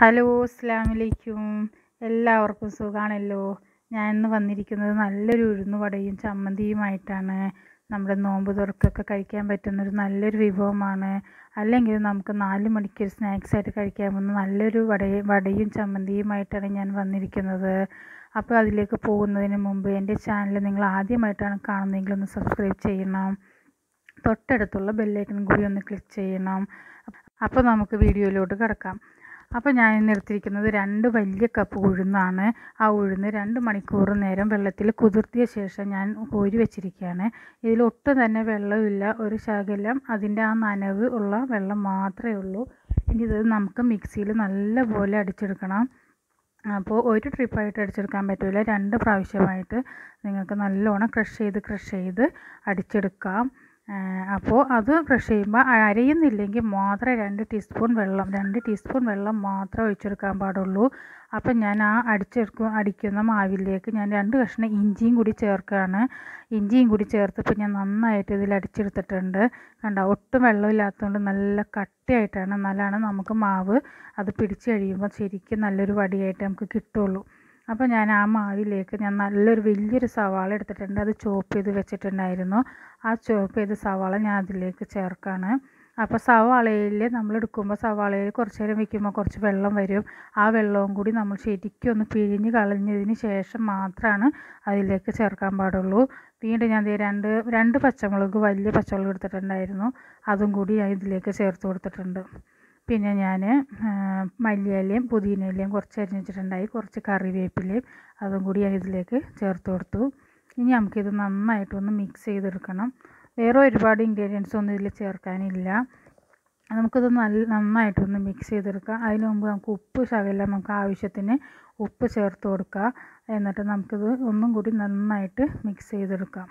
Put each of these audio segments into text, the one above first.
hello അസ്സാം വലൈക്കും എല്ലാവർക്കും സുഖമാണല്ലോ ഞാൻ ഇന്ന് വന്നിരിക്കുന്നത് നല്ലൊരു ഉഴുന്നുവടയും ചമ്മന്തിയുമായിട്ടാണ് നമ്മുടെ നോമ്പ് തുറക്കൊക്കെ കഴിക്കാൻ പറ്റുന്നൊരു നല്ലൊരു വിഭവമാണ് അല്ലെങ്കിൽ നമുക്ക് നാല് മണിക്ക് ഒരു സ്നാക്സ് ആയിട്ട് കഴിക്കാൻ പറ്റുന്ന നല്ലൊരു വടയും വടയും ചമ്മന്തിയുമായിട്ടാണ് ഞാൻ വന്നിരിക്കുന്നത് അപ്പോൾ അതിലേക്ക് പോകുന്നതിന് മുമ്പ് എൻ്റെ ചാനൽ നിങ്ങൾ ആദ്യമായിട്ടാണ് കാണുന്നതെങ്കിൽ ഒന്ന് സബ്സ്ക്രൈബ് ചെയ്യണം തൊട്ടടുത്തുള്ള ബെല്ലൈക്കൺ കൂടി ഒന്ന് ക്ലിക്ക് ചെയ്യണം അപ്പോൾ നമുക്ക് വീഡിയോയിലോട്ട് കിടക്കാം അപ്പോൾ ഞാൻ ഇന്ന് എടുത്തിരിക്കുന്നത് രണ്ട് വലിയ കപ്പ് ഉഴുന്നാണ് ആ ഉഴുന്ന് രണ്ട് മണിക്കൂർ നേരം വെള്ളത്തിൽ കുതിർത്തിയ ശേഷം ഞാൻ കോരി വെച്ചിരിക്കുകയാണ് ഇതിൽ ഒട്ടും തന്നെ വെള്ളമില്ല ഒരു ശകലം അതിൻ്റെ ആ നനവ് ഉള്ള വെള്ളം മാത്രമേ ഉള്ളൂ ഇനി ഇത് നമുക്ക് മിക്സിയിൽ നല്ലപോലെ അടിച്ചെടുക്കണം അപ്പോൾ ഒരു ട്രിപ്പായിട്ട് അടിച്ചെടുക്കാൻ പറ്റില്ല രണ്ട് പ്രാവശ്യമായിട്ട് നിങ്ങൾക്ക് നല്ലോണം ക്രഷ് ചെയ്ത് ക്രഷ് ചെയ്ത് അടിച്ചെടുക്കാം അപ്പോൾ അത് ക്രഷ് ചെയ്യുമ്പോൾ അരയുന്നില്ലെങ്കിൽ മാത്രമേ രണ്ട് ടീസ്പൂൺ വെള്ളം രണ്ട് ടീസ്പൂൺ വെള്ളം മാത്രമേ ഒഴിച്ചെടുക്കാൻ പാടുള്ളൂ അപ്പം ഞാൻ ആ അടിച്ചെടുക്കും അടിക്കുന്ന മാവിലേക്ക് ഞാൻ രണ്ട് കഷ്ണം ഇഞ്ചിയും കൂടി ചേർക്കുകയാണ് ഇഞ്ചിയും കൂടി ചേർത്തപ്പോൾ ഞാൻ നന്നായിട്ട് ഇതിൽ അടിച്ചെടുത്തിട്ടുണ്ട് കണ്ട ഒട്ടും വെള്ളമില്ലാത്തതുകൊണ്ട് നല്ല കട്ടിയായിട്ടാണ് എന്നാലാണ് നമുക്ക് മാവ് അത് പിടിച്ച് കഴിയുമ്പോൾ ശരിക്കും നല്ലൊരു വടിയായിട്ട് നമുക്ക് കിട്ടുള്ളൂ അപ്പോൾ ഞാൻ ആ മാവിലേക്ക് ഞാൻ നല്ലൊരു വലിയൊരു സവാള എടുത്തിട്ടുണ്ട് അത് ചോപ്പ് ചെയ്ത് വെച്ചിട്ടുണ്ടായിരുന്നു ആ ചോപ്പ് ചെയ്ത സവാള ഞാൻ അതിലേക്ക് ചേർക്കാണ് അപ്പോൾ സവാളയിൽ നമ്മൾ എടുക്കുമ്പോൾ സവാളയിൽ കുറച്ച് നേരം വെക്കുമ്പോൾ കുറച്ച് വെള്ളം വരും ആ വെള്ളവും കൂടി നമ്മൾ ശരിക്കും ഒന്ന് പിഴിഞ്ഞ് കളഞ്ഞതിന് ശേഷം മാത്രമാണ് അതിലേക്ക് ചേർക്കാൻ പാടുള്ളൂ വീണ്ടും ഞാൻ രണ്ട് രണ്ട് പച്ചമുളക് വലിയ പച്ചമുളക് എടുത്തിട്ടുണ്ടായിരുന്നു അതും കൂടി ഞാൻ ഇതിലേക്ക് ചേർത്ത് കൊടുത്തിട്ടുണ്ട് പിന്നെ ഞാൻ മല്ലിയിലയും പുതിനയിലയും കുറച്ച് അരിഞ്ഞ് വെച്ചിട്ടുണ്ടായി കുറച്ച് കറിവേപ്പിലയും അതും കൂടി ഞാൻ ഇതിലേക്ക് ചേർത്ത് കൊടുത്തു ഇനി നമുക്കിത് നന്നായിട്ടൊന്ന് മിക്സ് ചെയ്തെടുക്കണം വേറെ ഒരുപാട് ഇൻഗ്രീഡിയൻസ് ഒന്നും ഇതിൽ ചേർക്കാനില്ല നമുക്കിത് നല്ല നന്നായിട്ടൊന്ന് മിക്സ് ചെയ്തെടുക്കാം അതിന് മുമ്പ് നമുക്ക് ഉപ്പ് ശകലം നമുക്ക് ആവശ്യത്തിന് ഉപ്പ് ചേർത്ത് കൊടുക്കുക എന്നിട്ട് നമുക്കിത് ഒന്നും കൂടി നന്നായിട്ട് മിക്സ് ചെയ്തെടുക്കാം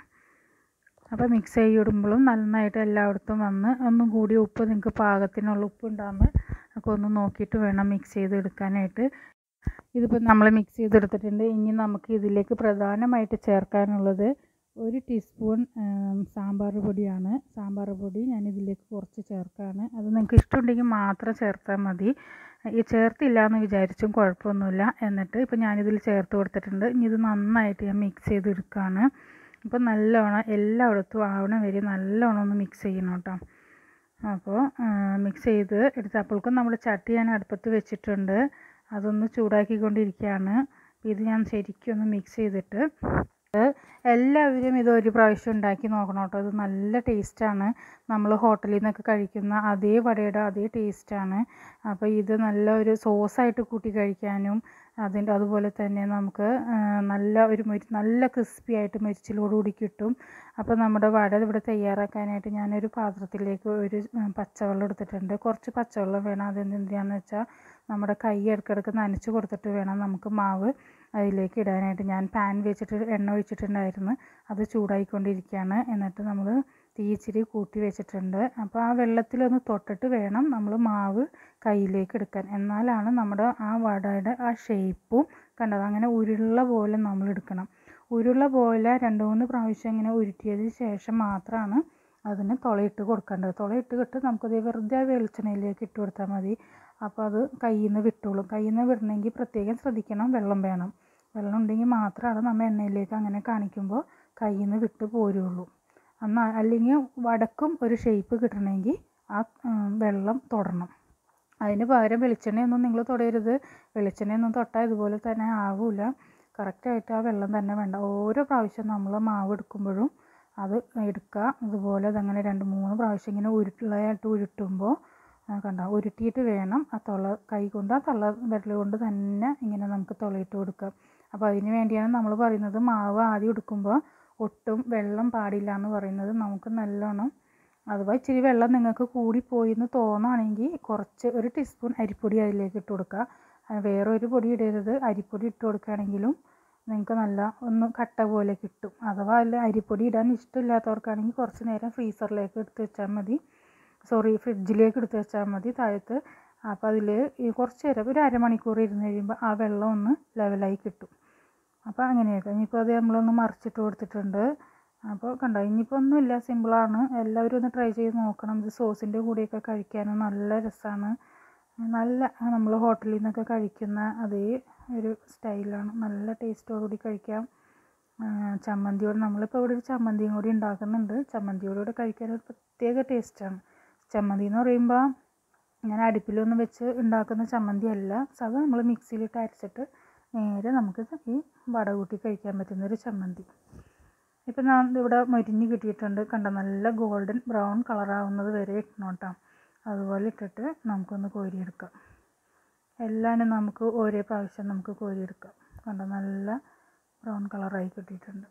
അപ്പോൾ മിക്സ് ചെയ്തിടുമ്പോഴും നന്നായിട്ട് എല്ലായിടത്തും വന്ന് ഒന്നും കൂടി ഉപ്പ് നിങ്ങൾക്ക് പാകത്തിനുള്ള ഉപ്പ് ഉണ്ടാകുമ്പോൾ ഒക്കെ ഒന്ന് നോക്കിയിട്ട് വേണം മിക്സ് ചെയ്തെടുക്കാനായിട്ട് ഇതിപ്പോൾ നമ്മൾ മിക്സ് ചെയ്തെടുത്തിട്ടുണ്ട് ഇനി നമുക്ക് ഇതിലേക്ക് പ്രധാനമായിട്ട് ചേർക്കാനുള്ളത് ഒരു ടീസ്പൂൺ സാമ്പാർ പൊടിയാണ് സാമ്പാർ പൊടി ഞാൻ ഇതിലേക്ക് കുറച്ച് ചേർക്കാണ് അത് നിങ്ങൾക്ക് ഇഷ്ടമുണ്ടെങ്കിൽ മാത്രം ചേർത്താൽ മതി ഈ ചേർത്തില്ല എന്ന് വിചാരിച്ചും കുഴപ്പമൊന്നുമില്ല എന്നിട്ട് ഇപ്പോൾ ഞാനിതിൽ ചേർത്ത് കൊടുത്തിട്ടുണ്ട് ഇനി ഇത് നന്നായിട്ട് ഞാൻ മിക്സ് ചെയ്തെടുക്കുകയാണ് അപ്പോൾ നല്ലോണം എല്ലായിടത്തും ആവണ വരെ നല്ലോണം ഒന്ന് മിക്സ് ചെയ്യണം കേട്ടോ അപ്പോൾ മിക്സ് ചെയ്ത് എടുത്ത് അപ്പോഴേക്കും നമ്മൾ ചട്ടി ഞാൻ അടുപ്പത്ത് വെച്ചിട്ടുണ്ട് അതൊന്ന് ചൂടാക്കിക്കൊണ്ടിരിക്കുകയാണ് ഇത് ഞാൻ ശരിക്കും ഒന്ന് മിക്സ് ചെയ്തിട്ട് എല്ലാവരും ഇത് ഒരു പ്രാവശ്യം ഉണ്ടാക്കി നോക്കണം കേട്ടോ ഇത് നല്ല ടേസ്റ്റാണ് നമ്മൾ ഹോട്ടലിൽ നിന്നൊക്കെ കഴിക്കുന്ന അതേ വടയുടെ അതേ ടേസ്റ്റാണ് അപ്പോൾ ഇത് നല്ല ഒരു സോസായിട്ട് കൂട്ടി കഴിക്കാനും അതിൻ്റെ അതുപോലെ തന്നെ നമുക്ക് നല്ല ഒരു മൊരി നല്ല ക്രിസ്പി ആയിട്ട് മരിച്ചിലോടുകൂടി കിട്ടും അപ്പോൾ നമ്മുടെ വട ഇവിടെ തയ്യാറാക്കാനായിട്ട് ഞാനൊരു പാത്രത്തിലേക്ക് ഒരു പച്ചവെള്ളം എടുത്തിട്ടുണ്ട് കുറച്ച് പച്ചവെള്ളം വേണം അതെന്തിനാന്ന് വെച്ചാൽ നമ്മുടെ കൈ ഇടയ്ക്കിടയ്ക്ക് നനച്ച് കൊടുത്തിട്ട് വേണം നമുക്ക് മാവ് അതിലേക്ക് ഇടാനായിട്ട് ഞാൻ പാൻ വെച്ചിട്ട് എണ്ണ ഒഴിച്ചിട്ടുണ്ടായിരുന്നു അത് ചൂടായിക്കൊണ്ടിരിക്കുകയാണ് എന്നിട്ട് നമ്മൾ തീ ഇച്ചിരി കൂട്ടി വെച്ചിട്ടുണ്ട് അപ്പോൾ ആ വെള്ളത്തിലൊന്ന് തൊട്ടിട്ട് വേണം നമ്മൾ മാവ് കയ്യിലേക്ക് എടുക്കാൻ എന്നാലാണ് നമ്മുടെ ആ വടയുടെ ആ ഷേപ്പും കണ്ടത് അങ്ങനെ ഉരുള പോലെ നമ്മൾ എടുക്കണം ഉരുള പോലെ രണ്ട് മൂന്ന് പ്രാവശ്യം ഇങ്ങനെ ഉരുട്ടിയതിന് ശേഷം മാത്രമാണ് അതിന് തുളയിട്ട് കൊടുക്കേണ്ടത് തുളയിട്ട് കിട്ട് നമുക്കത് വെറുതെ ആ വെളിച്ചെണ്ണയിലേക്ക് ഇട്ട് കൊടുത്താൽ മതി അപ്പോൾ അത് കയ്യിൽ നിന്ന് വിട്ടോളും കയ്യിൽ നിന്ന് വിടണമെങ്കിൽ പ്രത്യേകം ശ്രദ്ധിക്കണം വെള്ളം വേണം വെള്ളം ഉണ്ടെങ്കിൽ മാത്രമാണ് നമ്മൾ എണ്ണയിലേക്ക് അങ്ങനെ കാണിക്കുമ്പോൾ കയ്യിൽ നിന്ന് വിട്ട് പോരുള്ളൂ എന്നാൽ അല്ലെങ്കിൽ വടക്കും ഒരു ഷേപ്പ് കിട്ടണമെങ്കിൽ ആ വെള്ളം തൊടണം അതിന് പകരം വെളിച്ചെണ്ണയൊന്നും നിങ്ങൾ തൊടരുത് വെളിച്ചെണ്ണയൊന്നും തൊട്ടാൽ ഇതുപോലെ തന്നെ ആവില്ല കറക്റ്റായിട്ട് ആ വെള്ളം തന്നെ വേണ്ട ഓരോ പ്രാവശ്യം നമ്മൾ മാവ് എടുക്കുമ്പോഴും അത് എടുക്കുക അതുപോലെ അതങ്ങനെ രണ്ട് മൂന്ന് പ്രാവശ്യം ഇങ്ങനെ ഉരുട്ടുള്ളതായിട്ട് ഉരുട്ടുമ്പോൾ കണ്ട ഉരുട്ടിയിട്ട് വേണം ആ തുള കൈ കൊണ്ട് ആ തള്ള വിരൽ കൊണ്ട് തന്നെ ഇങ്ങനെ നമുക്ക് തുളയിട്ട് കൊടുക്കാം അപ്പോൾ അതിന് വേണ്ടിയാണ് നമ്മൾ പറയുന്നത് മാവ് ആദ്യം എടുക്കുമ്പോൾ ഒട്ടും വെള്ളം പാടില്ല എന്ന് പറയുന്നത് നമുക്ക് നല്ലോണം അഥവാ ഇച്ചിരി വെള്ളം നിങ്ങൾക്ക് കൂടിപ്പോയി എന്ന് തോന്നുകയാണെങ്കിൽ കുറച്ച് ഒരു ടീസ്പൂൺ അരിപ്പൊടി അതിലേക്ക് ഇട്ട് കൊടുക്കുക വേറെ ഒരു പൊടി ഇടരുത് അരിപ്പൊടി ഇട്ട് കൊടുക്കുകയാണെങ്കിലും നിങ്ങൾക്ക് നല്ല ഒന്ന് കട്ട പോലെ കിട്ടും അഥവാ അതിൽ അരിപ്പൊടി ഇടാൻ ഇഷ്ടമില്ലാത്തവർക്കാണെങ്കിൽ കുറച്ച് നേരം ഫ്രീസറിലേക്ക് എടുത്ത് വെച്ചാൽ മതി സോറി ഫ്രിഡ്ജിലേക്ക് എടുത്ത് വെച്ചാൽ മതി താഴത്ത് അപ്പോൾ അതിൽ കുറച്ച് നേരം ഒരു അരമണിക്കൂർ ഇരുന്ന് കഴിയുമ്പോൾ ആ വെള്ളം ഒന്ന് ലെവലായി കിട്ടും അപ്പോൾ അങ്ങനെയൊക്കെ ഇനിയിപ്പോൾ അത് നമ്മളൊന്ന് മറിച്ചിട്ട് കൊടുത്തിട്ടുണ്ട് അപ്പോൾ കണ്ടോ ഇനിയിപ്പോൾ ഒന്നുമില്ല സിമ്പിളാണ് എല്ലാവരും ഒന്ന് ട്രൈ ചെയ്ത് നോക്കണം ഇത് സോസിൻ്റെ കൂടെയൊക്കെ കഴിക്കാനും നല്ല രസമാണ് നല്ല നമ്മൾ ഹോട്ടലിൽ നിന്നൊക്കെ കഴിക്കുന്ന അതേ ഒരു സ്റ്റൈലാണ് നല്ല ടേസ്റ്റോടുകൂടി കഴിക്കാം ചമ്മന്തിയോട് നമ്മളിപ്പോൾ ഇവിടെ ഒരു ചമ്മന്തിയും കൂടി ഉണ്ടാക്കുന്നുണ്ട് ചമ്മന്തിയോടുകൂടി കഴിക്കാൻ ഒരു പ്രത്യേക ടേസ്റ്റാണ് ചമ്മന്തി എന്ന് പറയുമ്പോൾ ഞാൻ അടുപ്പിലൊന്നും വെച്ച് ഉണ്ടാക്കുന്ന ചമ്മന്തി അല്ല സാധാ നമ്മൾ മിക്സിയിലിട്ട് അരച്ചിട്ട് നേരെ നമുക്ക് ഈ വട കൂട്ടി കഴിക്കാൻ പറ്റുന്ന ഒരു ചമ്മന്തി ഇപ്പം ഞാൻ ഇവിടെ മൊരിഞ്ഞ് കിട്ടിയിട്ടുണ്ട് കണ്ട നല്ല ഗോൾഡൻ ബ്രൗൺ കളറാവുന്നത് വരെ ഇടണം കേട്ടോ അതുപോലെ ഇട്ടിട്ട് നമുക്കൊന്ന് കോരിയെടുക്കാം എല്ലാനും നമുക്ക് ഓരോ പ്രാവശ്യം നമുക്ക് കോരിയെടുക്കാം കണ്ട നല്ല ബ്രൗൺ കളറായി കിട്ടിയിട്ടുണ്ട്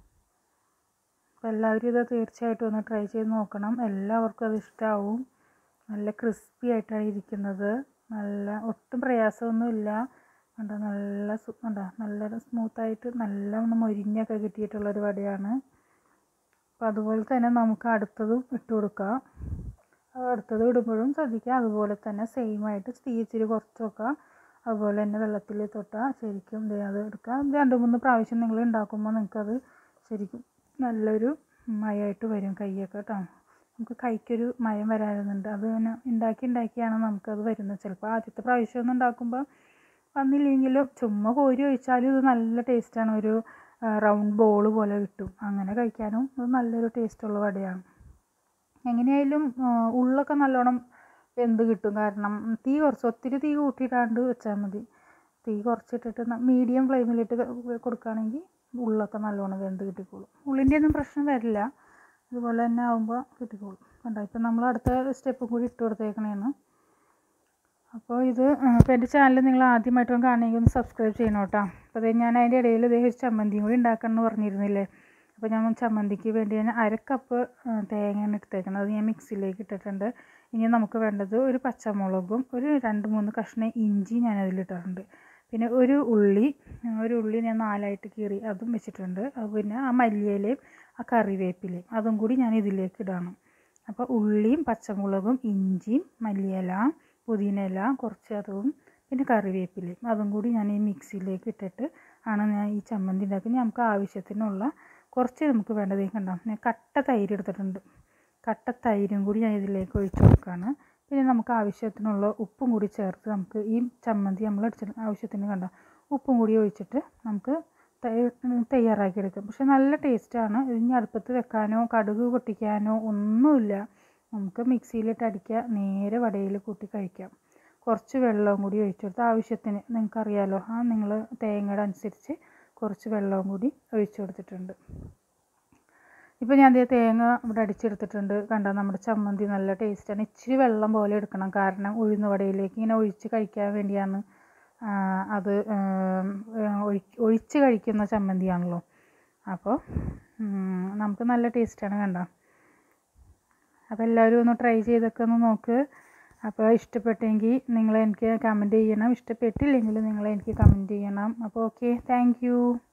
അപ്പോൾ എല്ലാവരും ഇത് തീർച്ചയായിട്ടും ഒന്ന് ട്രൈ ചെയ്ത് നോക്കണം എല്ലാവർക്കും അത് ഇഷ്ടമാവും നല്ല ക്രിസ്പി ആയിട്ടാണ് ഇരിക്കുന്നത് നല്ല ഒട്ടും പ്രയാസമൊന്നുമില്ല കണ്ടോ നല്ല സു കണ്ടോ നല്ല സ്മൂത്തായിട്ട് നല്ല ഒന്ന് മൊരിഞ്ഞൊക്കെ കിട്ടിയിട്ടുള്ളൊരു വടയാണ് അപ്പോൾ അതുപോലെ തന്നെ നമുക്ക് അടുത്തതും ഇട്ട് കൊടുക്കാം അടുത്തത് ഇടുമ്പോഴും ശ്രദ്ധിക്കുക അതുപോലെ തന്നെ സെയിം ആയിട്ട് തീ ഇച്ചിരി കുറച്ച് വെക്കുക അതുപോലെ തന്നെ വെള്ളത്തിൽ തൊട്ടാൽ ശരിക്കും ദേ അത് എടുക്കാം രണ്ട് മൂന്ന് പ്രാവശ്യം നിങ്ങൾ ഉണ്ടാക്കുമ്പോൾ നിങ്ങൾക്കത് ശരിക്കും നല്ലൊരു മയമായിട്ട് വരും കൈയൊക്കെ കേട്ടോ നമുക്ക് കൈക്കൊരു മയം വരാറുണ്ട് അത് പിന്നെ ഉണ്ടാക്കി ഉണ്ടാക്കിയാണ് നമുക്കത് വരുന്നത് ചിലപ്പോൾ ആദ്യത്തെ പ്രാവശ്യം ഒന്നും ഉണ്ടാക്കുമ്പോൾ വന്നില്ലെങ്കിലും ചുമ്മാ കോരി ഒഴിച്ചാലും ഇത് നല്ല ടേസ്റ്റാണ് ഒരു റൗണ്ട് ബോൾ പോലെ കിട്ടും അങ്ങനെ കഴിക്കാനും ഇത് നല്ലൊരു ടേസ്റ്റുള്ള വടയാണ് എങ്ങനെയായാലും ഉള്ളൊക്കെ നല്ലോണം വെന്ത് കിട്ടും കാരണം തീ കുറച്ച് ഒത്തിരി തീ കൂട്ടിയിടാണ്ട് വെച്ചാൽ മതി തീ കുറച്ചിട്ടിട്ട് മീഡിയം ഫ്ലെയിമിലിട്ട് കൊടുക്കുകയാണെങ്കിൽ ഉള്ളൊക്കെ നല്ലോണം വെന്ത് കിട്ടിക്കോളും ഉള്ളിൻ്റെ ഒന്നും പ്രശ്നം വരില്ല അതുപോലെ തന്നെ ആകുമ്പോൾ കിട്ടിക്കോളും കണ്ടോ ഇപ്പം നമ്മൾ അടുത്ത സ്റ്റെപ്പ് കൂടി ഇട്ട് കൊടുത്തേക്കണേന്ന് അപ്പോൾ ഇത് ഇപ്പോൾ എൻ്റെ ചാനൽ നിങ്ങൾ ആദ്യമായിട്ടും കാണണമെങ്കിൽ ഒന്ന് സബ്സ്ക്രൈബ് ചെയ്യണം കേട്ടോ അപ്പോൾ അതായത് ഞാൻ അതിൻ്റെ ഇടയിൽ ഇതേ ഒരു ചമ്മന്തിയും കൂടി ഉണ്ടാക്കണം എന്ന് പറഞ്ഞിരുന്നില്ലേ അപ്പോൾ ഞാൻ ചമ്മന്തിക്ക് വേണ്ടി ഞാൻ അര കപ്പ് തേങ്ങയാണ് എടുത്തേക്കുന്നത് അത് ഞാൻ മിക്സിയിലേക്ക് ഇട്ടിട്ടുണ്ട് ഇനി നമുക്ക് വേണ്ടത് ഒരു പച്ചമുളകും ഒരു രണ്ട് മൂന്ന് കഷ്ണം ഇഞ്ചി ഞാൻ അതിലിട്ടിട്ടുണ്ട് പിന്നെ ഒരു ഉള്ളി ഒരു ഉള്ളി ഞാൻ നാലായിട്ട് കീറി അതും വെച്ചിട്ടുണ്ട് അത് പിന്നെ ആ മല്ലിയിലയും ആ കറിവേപ്പിലയും അതും കൂടി ഞാൻ ഇതിലേക്ക് ഇടണം അപ്പോൾ ഉള്ളിയും പച്ചമുളകും ഇഞ്ചിയും മല്ലിയില പുതിനയില കുറച്ച് അതും പിന്നെ കറിവേപ്പിലയും അതും കൂടി ഞാൻ ഈ മിക്സിയിലേക്ക് ഇട്ടിട്ട് ആണ് ഞാൻ ഈ ചമ്മന്തി ഉണ്ടാക്കുന്നത് നമുക്ക് ആവശ്യത്തിനുള്ള കുറച്ച് നമുക്ക് വേണ്ടത് കണ്ടോ ഞാൻ കട്ട തൈര് എടുത്തിട്ടുണ്ട് കട്ട തൈരും കൂടി ഞാൻ ഇതിലേക്ക് ഒഴിച്ച് കൊടുക്കുകയാണ് പിന്നെ നമുക്ക് ആവശ്യത്തിനുള്ള ഉപ്പും കൂടി ചേർത്ത് നമുക്ക് ഈ ചമ്മന്തി നമ്മൾ അടിച്ചിട്ട് ആവശ്യത്തിന് കണ്ടോ ഉപ്പും കൂടി ഒഴിച്ചിട്ട് നമുക്ക് തയ്യാറാക്കി എടുക്കാം പക്ഷെ നല്ല ടേസ്റ്റാണ് ഇനി അടുപ്പത്ത് വെക്കാനോ കടുക് പൊട്ടിക്കാനോ ഒന്നുമില്ല നമുക്ക് മിക്സിയിലിട്ട് അടിക്കുക നേരെ വടയിൽ കൂട്ടി കഴിക്കാം കുറച്ച് വെള്ളവും കൂടി ഒഴിച്ചു കൊടുത്ത് ആവശ്യത്തിന് നിങ്ങൾക്കറിയാലോ ആ നിങ്ങൾ തേങ്ങയുടെ അനുസരിച്ച് കുറച്ച് വെള്ളവും കൂടി ഒഴിച്ചു കൊടുത്തിട്ടുണ്ട് ഇപ്പോൾ ഞാൻ ദേ തേങ്ങ ഇവിടെ അടിച്ചെടുത്തിട്ടുണ്ട് കണ്ടോ നമ്മുടെ ചമ്മന്തി നല്ല ടേസ്റ്റാണ് ഇച്ചിരി വെള്ളം പോലെ എടുക്കണം കാരണം ഉഴുന്ന് വടയിലേക്ക് ഇങ്ങനെ ഒഴിച്ച് കഴിക്കാൻ വേണ്ടിയാണ് അത് ഒഴിച്ച് കഴിക്കുന്ന ചമ്മന്തിയാണല്ലോ അപ്പോൾ നമുക്ക് നല്ല ടേസ്റ്റാണ് കണ്ടോ അപ്പോൾ എല്ലാവരും ഒന്ന് ട്രൈ ചെയ്തൊക്കെ ഒന്ന് നോക്ക് അപ്പോൾ ഇഷ്ടപ്പെട്ടെങ്കിൽ നിങ്ങൾ എനിക്ക് കമൻറ്റ് ചെയ്യണം ഇഷ്ടപ്പെട്ടില്ലെങ്കിൽ നിങ്ങൾ എനിക്ക് കമൻറ്റ് ചെയ്യണം അപ്പോൾ ഓക്കെ താങ്ക്